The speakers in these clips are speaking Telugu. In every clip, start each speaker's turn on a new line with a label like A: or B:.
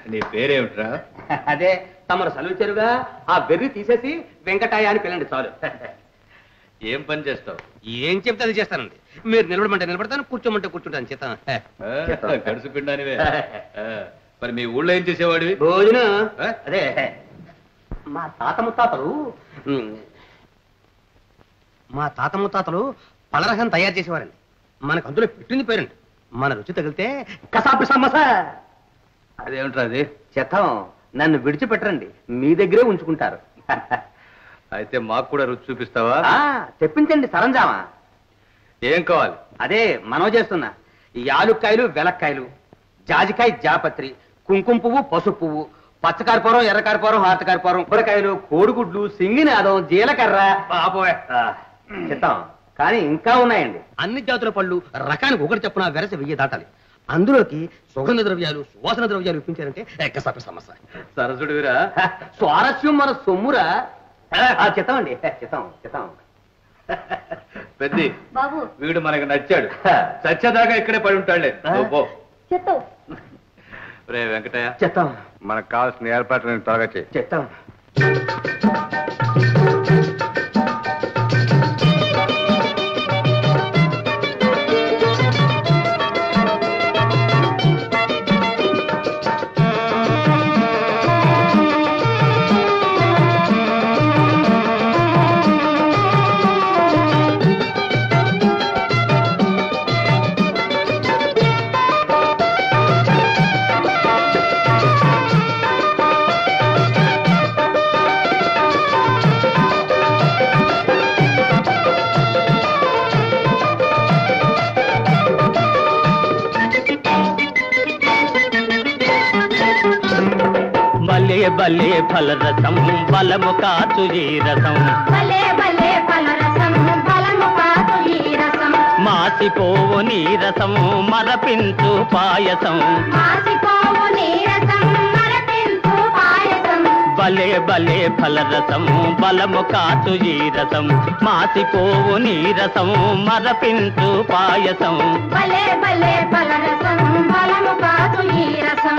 A: నీ పేరేమిట్రా
B: అదే తమరు సెలవిచ్చారుగా ఆ వెర్రి తీసేసి వెంకటాయ అని పిల్లండి చాలు
A: ఏం పని చేస్తావు
B: ఏం చెప్తే అది చేస్తానండి మీరు నిలబడమంటే నిలబడతాను కూర్చోమంటే కూర్చుంటాను చేత
A: ఆ, గడుసుకుండానివే ఆ, మరి మీ ఊళ్ళో ఏం చేసేవాడివి
B: భోజనం
A: ఆ?
B: అదే మా తాత ముత్తాతలు ఉమ్, మా తాత ముత్తాతలు పలరహం తయారు చేసేవారండి మనకు అందులో పెట్టింది పేరండి మన రుచి తగిలితే కసాపి సమస
A: అదేమిట్రా అది
B: చెత్తం నన్ను విడిచిపెట్టరండి మీ దగ్గరే ఉంచుకుంటారు
A: అయితే మాకు కూడా రుచి చూపిస్తావా
B: ఆ, తెప్పించండి సరంజామా
A: ఏం కావాలి
B: అదే మనవ చేస్తున్నా ఈ యాలుక్కాయలు వెలక్కాయలు జాజికాయ జాపత్రి కుంకుమ పువ్వు పసుపు పువ్వు పచ్చకర్పూరం ఎర్రకర్పూరం హాతకర్పూరం కొబ్బరికాయలు కోడిగుడ్లు సింగినాదం జీలకర్ర బాబోయ్ ఆ, చిత్తం కానీ ఇంకా ఉన్నాయండి అన్ని జాతుల పళ్ళు రకానికి ఒకటి చెప్పున వెరస వెయ్యి దాటాలి అందులోకి సుగంధ ద్రవ్యాలు సువాసన ద్రవ్యాలు ఇప్పించారంటే ఎక్కసాపి సమస్య
A: సరసుడివిరా
B: స్వారస్యం మన సొమ్మురా ఆ, చిత్తం అండి చిత్తం చిత్తం
A: పెద్ది
C: బాబు
A: వీడు మనకు నచ్చాడు చచ్చేదాకా ఇక్కడే పడి ఉంటాడులే నువ్వు పో
C: చెత్తం
A: రే వెంకటయ్య
B: చిత్తం
A: మనకు కావాల్సిన ఏర్పాట్లను త్వరగా చేయి
B: చిత్తం
D: బల్లే బల్లే ఫలరసం బలము కాచు ఈ రసం
C: భలే భలే ఫలరసం బలము పాటు ఈ రసం
D: మాసిపోవు నీ రసం మరపించు పాయసం
C: మాసిపోవు నీరసం మరపించు పాయసం
D: బలే బలే ఫలరసం బలము కాచు ఈ రసం మాసిపోవు నీ రసం మరపించు పాయసం
C: భలే భలే ఫలరసం బలము పాటు ఈ రసం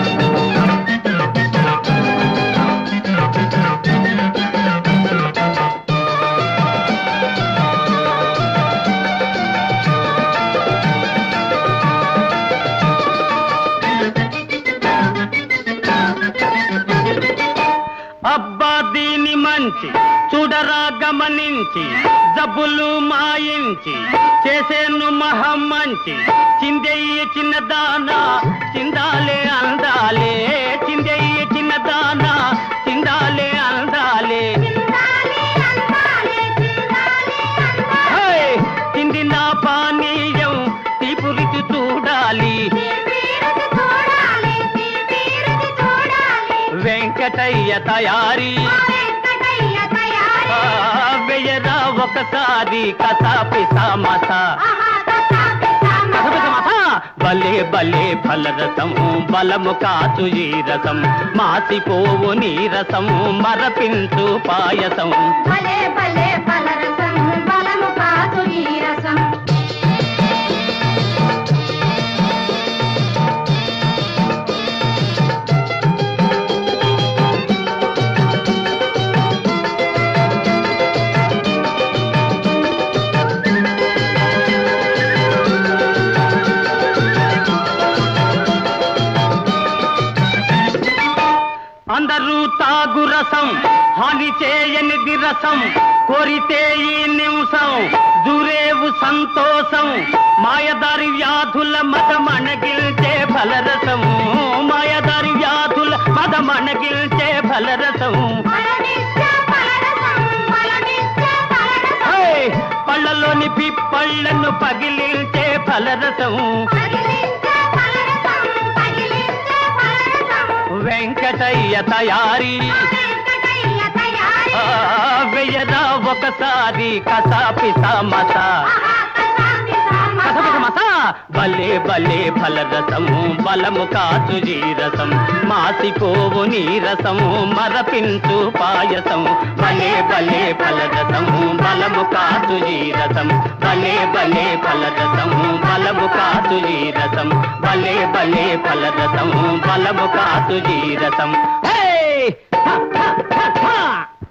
D: అబ్బా దీని మంచి చూడరా గమనించి జబ్బులు మాయించి చేసేను మహం మంచి చిందెయ్య చిన్నదానా చిందాలే అందాలే చిందెయ్య చిన్నదానా చిందాలే అందాలే
C: చిందాలి అందాలి చిందాలి అందాలి
D: హే! చిందిన పానీయం తీపు రుచి చూడాలి
C: తీపిరుచి చూడాలి తీపిరుచి చూడాలి
D: వెంకటయ్య తయారీ
C: ఆ వెంకటయ్య తయారీ
D: ఆ, వెయ్యరా ఒకసారి కసాపి సమసా
C: ఆహా కసాపి సామస
D: బలే బలే ఫలరసం బలము కాచు ఈ రసం మాసిపోవు నీ రసం మరపించు పాయసం
C: భలే భలే ఫలరసం బలము కాదు ఈ రసం
D: అందరూ తాగు రసం హాని చేయనిది రసం కోరితే ఈ నిమిషం జూరేవు సంతోషం మాయదారి వ్యాధుల మదమణగిల్చే ఫలరసం మాయదారి వ్యాధుల మదమణగిల్చే ఫలరసం
C: ఫలనిచ్చ ఫలరసం ఫలనిచ్చ ఫలరసం
D: హే! పళ్ళలోని పిప్పళ్ళను పగిలిల్చే ఫలరసం
C: పగిలించ ఫలరసం పగిలించ ఫలరసం
D: వెంకటయ్య తయారీ
C: ఆ వెంకటయ్య తయారీ
D: ఆ, వెయ్యరా ఒకసారి కసాపి సమస
C: ఆహా కసాపి సామస
D: కథమస భలే భలే ఫలరసము బలము కాచు జీరసం మాసిపోవు నీరసము మరపించు పాయసము భలే భలే ఫలరసము బలము కాచు జీరసం భలే భలే ఫలరసము బలము కాచు జీరసం భలే భలే ఫలరసము బలము కాచు జీరసం హే! హ, హ, హ, హ!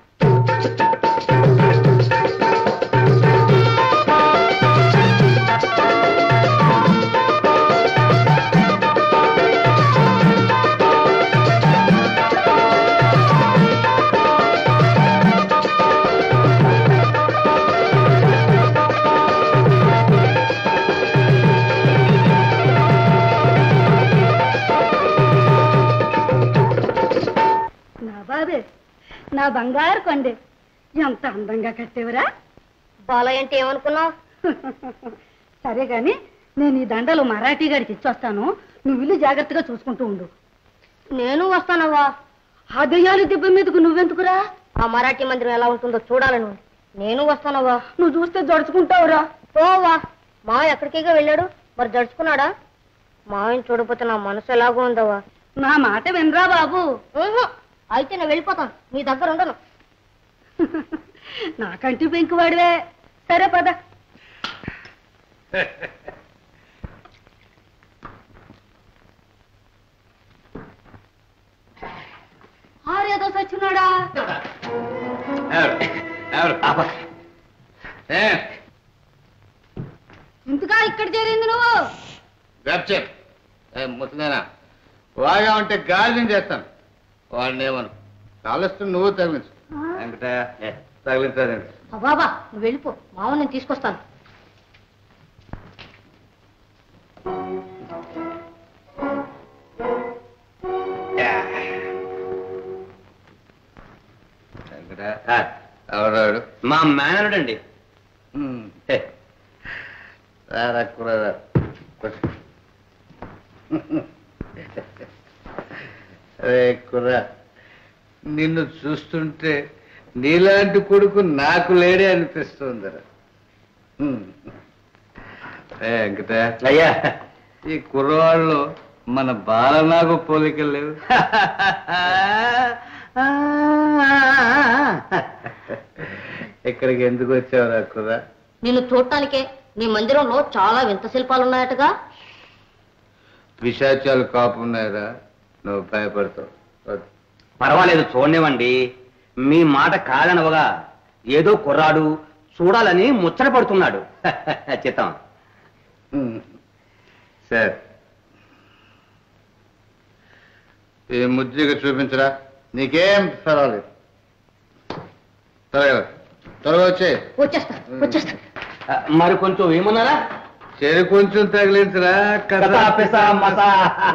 E: నా బాబే నా బంగారు కొండే ఎంత అందంగా కట్టేవరా
C: బాలయ్య అంటే ఏమనుకున్నావు
E: సరే గాని నేను ఈ దండలు మరాఠీ గారికి ఇచ్చొస్తాను నువ్వు ఇల్లు జాగ్రత్తగా చూసుకుంటూ ఉండు
C: నేను వస్తానవ్వా
E: ఆ దెయ్యాలు దెబ్బ మీదకు నువ్వెందుకురా
C: ఆ మరాఠీ మందిరం ఎలా ఉంటుందో చూడాలని ఉంది. నేను వస్తానవ్వా
E: నువ్వు చూస్తే జడుచుకుంటావురా
C: పోవా మా ఎక్కడికిగా వెళ్ళాడు మరి జడుచుకున్నాడా మావని చూడపోతే నా మనసు ఎలాగో ఉందవ్వా
E: నా మాట వినరా బాబు
C: ఊహు, అయితే నేను వెళ్ళిపోతాను మీ దగ్గర ఉండను
E: నాకంటి పెంకువాడివే సరే పద ఆరేదో సచ్చినాడా
A: ఎవరు? ఎవరు? ఏ,
E: ఇంతగా ఇక్కడ చేరింది నువ్వు
A: గప్చెప్. ఏ, ముసలేనా వాగా ఉంటే గాలి చేస్తాను వాడిని ఏమను కాలుస్తూ నువ్వు తగిలించు వెంకట తగిలించదండి
C: బాబా నువ్వు వెళ్ళిపో మావని నేను తీసుకొస్తాను
A: వెంకట ఎవరాడు
B: మా మేనరుడు అండి
A: రారా కుర్రారా. కూర్చో. అరే కుర్రా నిన్ను చూస్తుంటే నీలాంటి కొడుకు నాకు లేడే అనిపిస్తుందిరా హ్మ్. ఏ వెంకట
B: అయ్యా
A: ఈ కుర్రవాళ్ళు మన బాలనాగు పోలికలు లేవు ఇక్కడికి ఎందుకు వచ్చావురా కుర్రా
C: నిన్ను చూడటానికే నీ మందిరంలో చాలా వింత శిల్పాలు ఉన్నాయటగా
A: పిశాచాలు కాపున్నాయిరా నువ్వు భయపడతావు వద్దు.
B: పర్వాలేదు చూడనివ్వండి మీ మాట కాదనవగా ఏదో కుర్రాడు చూడాలని ముచ్చట పడుతున్నాడు చిత్తం
A: హ్మ్. సరే ఈ ముద్రిక చూపించరా నీకేం పర్వాలేదు త్వరగా త్వరగా వచ్చే
C: వచ్చేస్తా వచ్చేస్తా
B: ఆ, మరి కొంచెం ఏమన్నారా
A: చెరి కొంచెం తగిలించరా
B: కసా పిసా మసా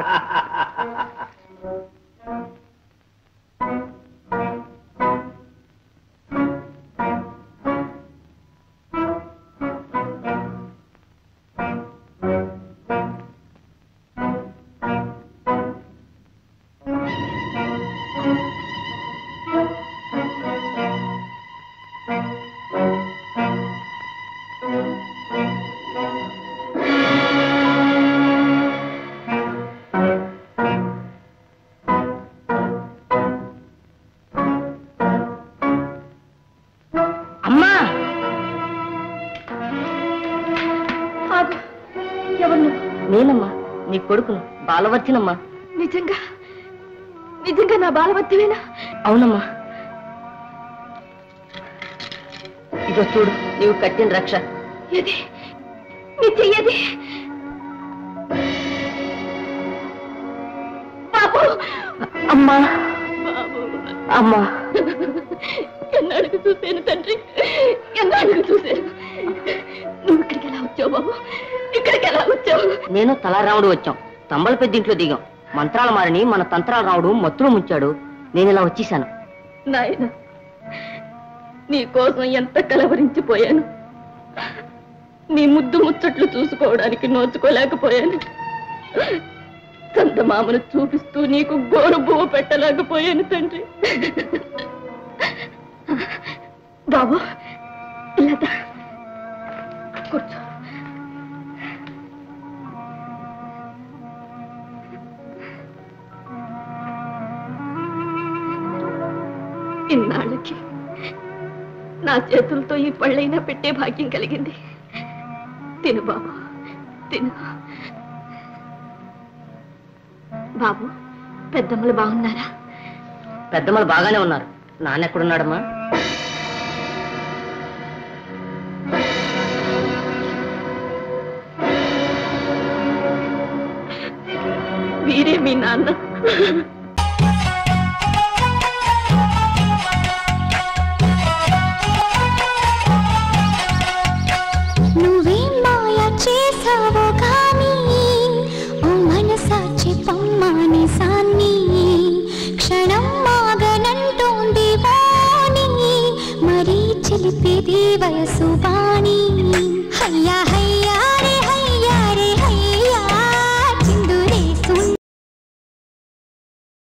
C: అమ్మా
E: ఆగు ఎవరు నువ్వు
C: నేనమ్మా నీ కొడుకును బాలవర్తినమ్మా
E: నిజంగా నిజంగా నా బాలవత్తివేనా
C: అవునమ్మా ఇదో చూడు నీవు కట్టిన రక్ష
E: ఏది నీ చెయ్యది బాబు
C: అమ్మా అమ్మా
E: ఎన్నాళ్ళకి చూశాను తండ్రి ఎన్నాళ్ళకి చూశాను నువ్వు ఇక్కడికి ఎలా వచ్చావు బాబు ఇక్కడికి ఎలా వచ్చావు
C: నేను తలారాముడు వచ్చాం తంబల పెద్దింట్లో దిగాం మంత్రాల మారిని మన తంత్రాల రావుడు మత్తులో ముంచాడు నేను ఇలా వచ్చేసాను
E: నాయన నీ కోసం ఎంత కలవరించిపోయాను నీ ముద్దు ముచ్చట్లు చూసుకోవడానికి నోచుకోలేకపోయాను చందమామను చూపిస్తూ నీకు గోరు బువ్వ పెట్టలేకపోయాను తండ్రి బాబు లత కూర్చో ఇన్నాళ్ళకి నా చేతులతో ఈ పళ్ళైనా పెట్టే భాగ్యం కలిగింది తిను బాబు తిను బాబు పెద్దమ్మలు బాగున్నారా
C: పెద్దమ్మలు బాగానే ఉన్నారు నాన్న ఎక్కడున్నాడమ్మా
E: వీరే మీ నాన్న
F: నువ్వేం మాయ చేసావో కానీ ఓ మనసాచి పమ్మాని సాన్ని క్షణం మాగనంటోంది వాణి మరీ చిలిపిది వయసు బాణి